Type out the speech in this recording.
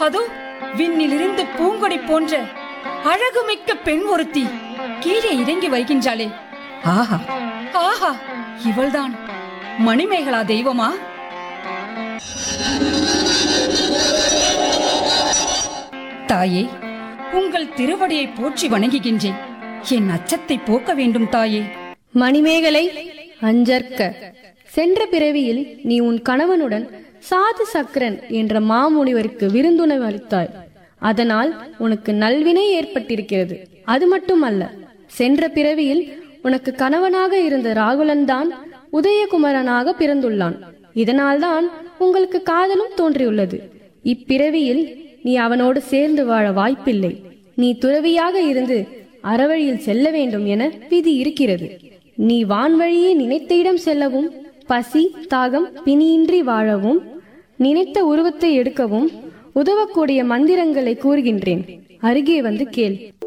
அதோ விண்ணிலிருந்து பூங்கொடி போன்ற அழகுமிக்க பெண் ஒருத்தி கீழே இறங்கி வருகின்றாளே ஆஹா ஆஹா இவள்தான் மணிமேகலா தெய்வமா தாயே உங்கள் திருவடியை போற்றி வணங்குகின்றேன் என் அச்சத்தை போக்க வேண்டும் தாயே மணிமேகலை அஞ்சற்க சென்ற பிறவியில் நீ உன் கணவனுடன் சாது சக்கரன் என்ற மாமுனிவருக்கு விருந்துணவு அளித்தாய் அதனால் உனக்கு நல்வினை ஏற்பட்டிருக்கிறது அது மட்டுமல்ல சென்ற பிறவியில் உனக்கு கணவனாக இருந்த ராகுலன் தான் உதயகுமரனாக பிறந்துள்ளான் இதனால்தான் உங்களுக்கு காதலும் தோன்றியுள்ளது இப்பிறவியில் நீ அவனோடு சேர்ந்து வாழ வாய்ப்பில்லை நீ துறவியாக இருந்து அறவழியில் செல்ல வேண்டும் என விதி இருக்கிறது நீ வான்வழியே நினைத்த இடம் செல்லவும் பசி தாகம் பிணியின்றி வாழவும் நினைத்த உருவத்தை எடுக்கவும் உதவக்கூடிய மந்திரங்களை கூறுகின்றேன் அருகே வந்து கேள்